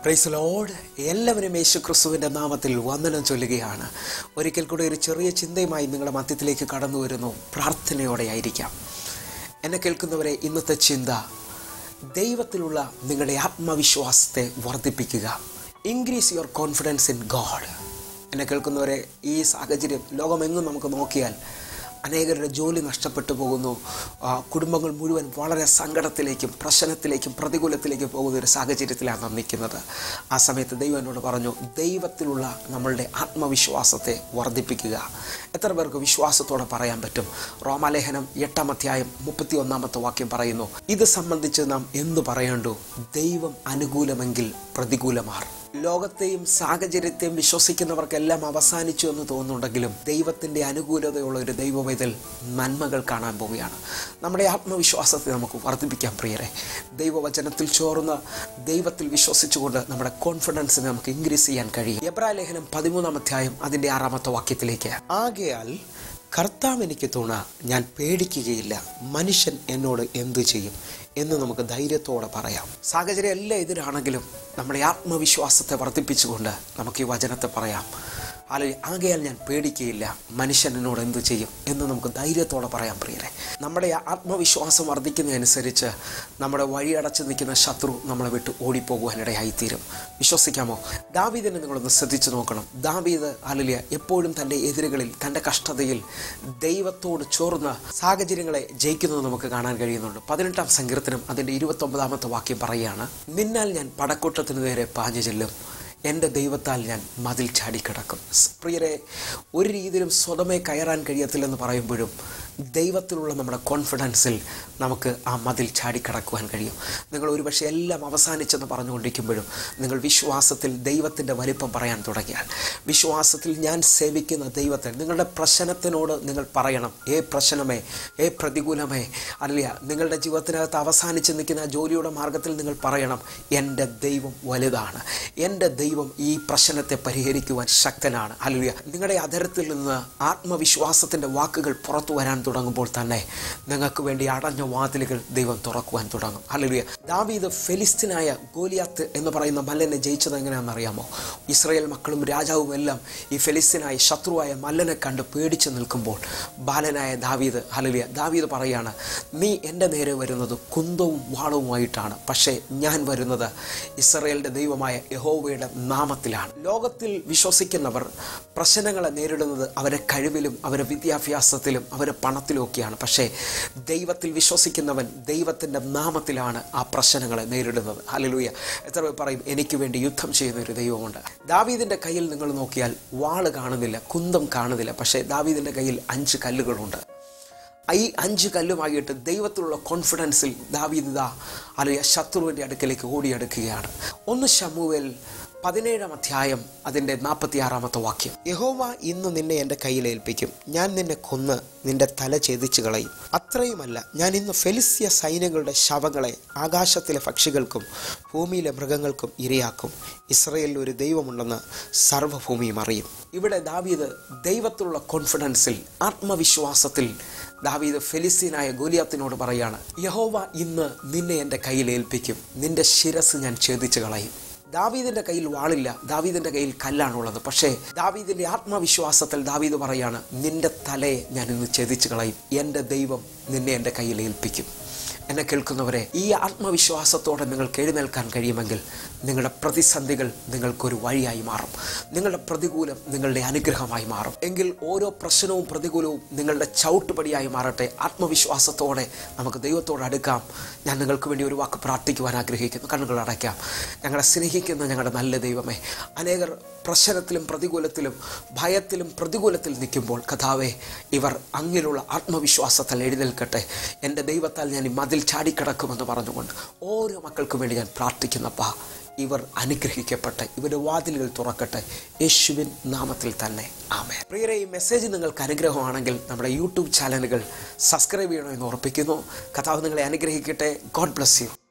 price load എല്ലാവരും യേശു ക്രിസ്തുവിൻ്റെ നാമത്തിൽ വന്ദനം ചൊല്ലുകയാണ് ഒരിക്കൽ കൂടി ഒരു ചെറിയ ചിന്തയുമായി നിങ്ങളുടെ മധ്യത്തിലേക്ക് കടന്നു വരുന്നു പ്രാർത്ഥനയോടെ ആയിരിക്കാം എന്നെ കേൾക്കുന്നവരെ ഇന്നത്തെ ചിന്ത ദൈവത്തിലുള്ള നിങ്ങളുടെ ആത്മവിശ്വാസത്തെ വർദ്ധിപ്പിക്കുക increase your confidence in God എന്നെ കേൾക്കുന്നവരെ ഈ സാഹചര്യം ലോകമെങ്ങും നമുക്ക് നോക്കിയാൽ അനേകരുടെ ജോലി നഷ്ടപ്പെട്ടു പോകുന്നു ആ, കുടുംബങ്ങൾ മുഴുവൻ വളരെ സങ്കടത്തിലേക്കും പ്രശ്നത്തിലേക്കും പ്രതികൂലത്തിലേക്കും പോകുന്ന ഒരു സാഹചര്യത്തിലാണ് നാം നിൽക്കുന്നത് ആ സമയത്ത് ദൈവം എന്നോട് പറഞ്ഞു ദൈവത്തിലുള്ള നമ്മളുടെ ആത്മവിശ്വാസത്തെ വർദ്ധിപ്പിക്കുക എത്ര പേർക്ക് വിശ്വാസത്തോടെ പറയാൻ പറ്റും റോമാലേഖനം എട്ടാം അധ്യായം മുപ്പത്തി ഒന്നാമത്തെ വാക്യം പറയുന്നു ഇത് സംബന്ധിച്ച് നാം എന്തു പറയേണ്ടു ദൈവം അനുകൂലമെങ്കിൽ പ്രതികൂലമാർ ലോകത്തെയും സാഹചര്യത്തെയും വിശ്വസിക്കുന്നവർക്കെല്ലാം അവസാനിച്ചു എന്ന് തോന്നുന്നുണ്ടെങ്കിലും ദൈവത്തിൻ്റെ അനുകൂലതയുള്ള ഒരു ദൈവവേദൽ നന്മകൾ കാണാൻ പോവുകയാണ് നമ്മുടെ ആത്മവിശ്വാസത്തെ നമുക്ക് വർദ്ധിപ്പിക്കാൻ പ്രിയരെ ദൈവവചനത്തിൽ ചോർന്ന് ദൈവത്തിൽ വിശ്വസിച്ചുകൊണ്ട് നമ്മുടെ കോൺഫിഡൻസിനെ നമുക്ക് ഇൻക്രീസ് ചെയ്യാൻ കഴിയും എബ്രായ ലേഖനം പതിമൂന്നാം അധ്യായം അതിൻ്റെ ആറാമത്തെ വാക്യത്തിലേക്ക് ആകയാൽ കർത്താവ് എനിക്ക് തുണ ഞാൻ പേടിക്കുകയില്ല മനുഷ്യൻ എന്നോട് എന്തു ചെയ്യും എന്ന് നമുക്ക് ധൈര്യത്തോടെ പറയാം സാഹചര്യം എല്ലാം എതിരാണെങ്കിലും നമ്മുടെ ആത്മവിശ്വാസത്തെ വർദ്ധിപ്പിച്ചുകൊണ്ട് നമുക്ക് ഈ വചനത്തെ പറയാം അല്ലെങ്കിൽ ആകയാൽ ഞാൻ പേടിക്കുകയില്ല മനുഷ്യൻ എന്നോട് എന്തു ചെയ്യും എന്ന് നമുക്ക് ധൈര്യത്തോടെ പറയാം പ്രിയരെ നമ്മുടെ ആ ആത്മവിശ്വാസം വർദ്ധിക്കുന്നതനുസരിച്ച് നമ്മുടെ വഴിയടച്ച് നിൽക്കുന്ന ശത്രു നമ്മളെ വിട്ട് ഓടിപ്പോകുവാനിടയായിത്തീരും വിശ്വസിക്കാമോ ദാവീദിനെ നിങ്ങളൊന്ന് ശ്രദ്ധിച്ചു നോക്കണം ദാവീദ് അലലിയ എപ്പോഴും തൻ്റെ എതിരുകളിൽ തൻ്റെ കഷ്ടതയിൽ ദൈവത്തോട് ചോർന്ന സാഹചര്യങ്ങളെ ജയിക്കുന്നത് നമുക്ക് കാണാൻ കഴിയുന്നുണ്ട് പതിനെട്ടാം സങ്കീർത്തനം അതിൻ്റെ ഇരുപത്തൊമ്പതാമത്തെ വാക്യം പറയുകയാണ് നിന്നാൽ ഞാൻ പടക്കൂട്ടത്തിന് നേരെ പാഞ്ഞു ചെല്ലും എൻ്റെ ദൈവത്താൽ ഞാൻ മതിൽ ചാടിക്കിടക്കും സ് പ്രിയരെ ഒരു രീതിയിലും സ്വതമേ കയറാൻ കഴിയത്തില്ലെന്ന് പറയുമ്പോഴും ദൈവത്തിലുള്ള നമ്മുടെ കോൺഫിഡൻസിൽ നമുക്ക് ആ മതിൽ ചാടിക്കിടക്കുവാൻ കഴിയും നിങ്ങൾ ഒരുപക്ഷെ എല്ലാം അവസാനിച്ചെന്ന് പറഞ്ഞുകൊണ്ടിരിക്കുമ്പോഴും നിങ്ങൾ വിശ്വാസത്തിൽ ദൈവത്തിൻ്റെ വലിപ്പം പറയാൻ തുടങ്ങിയാൽ വിശ്വാസത്തിൽ ഞാൻ സേവിക്കുന്ന ദൈവത്തെ നിങ്ങളുടെ പ്രശ്നത്തിനോട് നിങ്ങൾ പറയണം ഏ പ്രശ്നമേ ഏ പ്രതികൂലമേ അല്ല നിങ്ങളുടെ ജീവിതത്തിനകത്ത് അവസാനിച്ച് നിൽക്കുന്ന ആ ജോലിയുടെ മാർഗത്തിൽ നിങ്ങൾ പറയണം എൻ്റെ ദൈവം വലുതാണ് എൻ്റെ ദൈവം ഈ പ്രശ്നത്തെ പരിഹരിക്കുവാൻ ശക്തനാണ് അല്ലുയ നിങ്ങളുടെ അധരത്തിൽ നിന്ന് ആത്മവിശ്വാസത്തിൻ്റെ വാക്കുകൾ പുറത്തു വരാൻ തുടങ്ങുമ്പോൾ തന്നെ നിങ്ങൾക്ക് വേണ്ടി അടഞ്ഞ വാതിലുകൾ ദൈവം തുറക്കുവാൻ തുടങ്ങും അല്ലുയ ദാവീദ് ഫെലിസ്തീനായ ഗോലിയാത്ത് എന്ന് പറയുന്ന മല്ലനെ ജയിച്ചത് എങ്ങനെയാണെന്ന് അറിയാമോ ഇസ്രായേൽ മക്കളും രാജാവും എല്ലാം ഈ ഫെലിസ്തീനായ ശത്രുവായ മല്ലനെ കണ്ട് പേടിച്ച് നിൽക്കുമ്പോൾ ബാലനായ ദാവീദ് ഹലലിയ ദാവീദ് പറയാണ് നീ എൻ്റെ നേരെ വരുന്നത് കുന്തവും വാളവുമായിട്ടാണ് പക്ഷേ ഞാൻ വരുന്നത് ഇസ്രയേലിൻ്റെ ദൈവമായ യഹോവയുടെ നാമത്തിലാണ് ലോകത്തിൽ വിശ്വസിക്കുന്നവർ പ്രശ്നങ്ങളെ നേരിടുന്നത് അവരെ കഴിവിലും അവരെ വിദ്യാഭ്യാസത്തിലും അവരെ പണത്തിലും ഒക്കെയാണ് പക്ഷേ ദൈവത്തിൽ വിശ്വസിക്കുന്നവൻ ദൈവത്തിൻ്റെ നാമത്തിലാണ് ആ പ്രശ്നങ്ങളെ നേരിടുന്നത് ഹലലൂയ എത്ര പേർ പറയും എനിക്ക് വേണ്ടി യുദ്ധം ചെയ്യുന്ന ഒരു ദൈവമുണ്ട് ദാവീദിൻ്റെ കയ്യിൽ നിങ്ങൾ നോക്കിയാൽ വാള് കാണുന്നില്ല കുന്തം കാണുന്നില്ല പക്ഷേ ദാവീദിൻ്റെ കയ്യിൽ അഞ്ച് കല്ലുകളുണ്ട് ഈ അഞ്ച് കല്ലുമായിട്ട് ദൈവത്തിലുള്ള കോൺഫിഡൻസിൽ ദാവീദിത അല്ലെങ്കിൽ ശത്രുവിൻ്റെ അടുക്കലേക്ക് ഓടിയെടുക്കുകയാണ് ഒന്ന് ശമുവേൽ പതിനേഴാം അധ്യായം അതിൻ്റെ നാൽപ്പത്തിയാറാമത്തെ വാക്യം യഹോവ ഇന്ന് നിന്നെ എൻ്റെ കയ്യിൽ ഏൽപ്പിക്കും ഞാൻ നിന്നെ കൊന്ന് നിന്റെ തല ഛേദിച്ചു കളയും അത്രയുമല്ല ഞാൻ ഇന്ന് ഫെലിസ്യ സൈന്യങ്ങളുടെ ശവങ്ങളെ ആകാശത്തിലെ പക്ഷികൾക്കും ഭൂമിയിലെ മൃഗങ്ങൾക്കും ഇരയാക്കും ഇസ്രയേലിൽ ഒരു ദൈവമുണ്ടെന്ന് സർവ്വഭൂമിയും അറിയും ഇവിടെ ദാവീദ് ദൈവത്തിലുള്ള കോൺഫിഡൻസിൽ ആത്മവിശ്വാസത്തിൽ ദാവീദ് ഫെലിസ്തീനായ ഗോലിയാത്തിനോട് പറയാണ് യഹോവ ഇന്ന് നിന്നെ എൻ്റെ കയ്യിൽ ഏൽപ്പിക്കും നിന്റെ ശിരസ് ഞാൻ ഛേദിച്ചു കളയും ദാവീദിന്റെ കയ്യിൽ വാളില്ല ദാവീദിന്റെ കയ്യിൽ കല്ലാണുള്ളത് പക്ഷേ ദാവീദിന്റെ ആത്മവിശ്വാസത്തിൽ ദാവീദ് പറയാണ് നിന്റെ തലയെ ഞാൻ ഇന്ന് ഛേദിച്ചു കളയും എൻ്റെ ദൈവം നിന്നെ എൻ്റെ കയ്യിൽ ഏൽപ്പിക്കും എന്നെ കേൾക്കുന്നവരെ ഈ ആത്മവിശ്വാസത്തോടെ നിങ്ങൾക്ക് എഴുന്നേൽക്കാൻ കഴിയുമെങ്കിൽ നിങ്ങളുടെ പ്രതിസന്ധികൾ നിങ്ങൾക്കൊരു വഴിയായി മാറും നിങ്ങളുടെ പ്രതികൂലം നിങ്ങളുടെ അനുഗ്രഹമായി മാറും എങ്കിൽ ഓരോ പ്രശ്നവും പ്രതികൂലവും നിങ്ങളുടെ ചവിട്ടുപടിയായി മാറട്ടെ ആത്മവിശ്വാസത്തോടെ നമുക്ക് ദൈവത്തോട് അടുക്കാം ഞാൻ നിങ്ങൾക്ക് വേണ്ടി ഒരു വാക്ക് പ്രാർത്ഥിക്കുവാൻ ആഗ്രഹിക്കുന്നു കണ്ണുകൾ അടയ്ക്കാം ഞങ്ങളെ സ്നേഹിക്കുന്ന ഞങ്ങളുടെ നല്ല ദൈവമേ അനേകർ പ്രശ്നത്തിലും പ്രതികൂലത്തിലും ഭയത്തിലും പ്രതികൂലത്തിൽ നിൽക്കുമ്പോൾ കഥാവെ ഇവർ അങ്ങിലുള്ള ആത്മവിശ്വാസത്താൽ എഴുന്നേൽക്കട്ടെ എൻ്റെ ദൈവത്താൽ ഞാൻ ഈ മതിൽ ചാടിക്കിടക്കുമെന്ന് പറഞ്ഞുകൊണ്ട് ഓരോ മക്കൾക്കും വേണ്ടി ഞാൻ പ്രാർത്ഥിക്കുന്നപ്പാ ഇവർ അനുഗ്രഹിക്കട്ടെ ഇവരുടെ വാതിലുകൾ തുറക്കട്ടെ യേശുവിൻ നാമത്തിൽ തന്നെ ആമേ പ്രിയരെ ഈ മെസ്സേജ് നിങ്ങൾക്ക് അനുഗ്രഹമാണെങ്കിൽ നമ്മുടെ യൂട്യൂബ് ചാനലുകൾ സബ്സ്ക്രൈബ് ചെയ്യണമെന്ന് ഉറപ്പിക്കുന്നു കഥാവ് നിങ്ങളെ അനുഗ്രഹിക്കട്ടെ ഗോഡ് ബ്ലസ് യു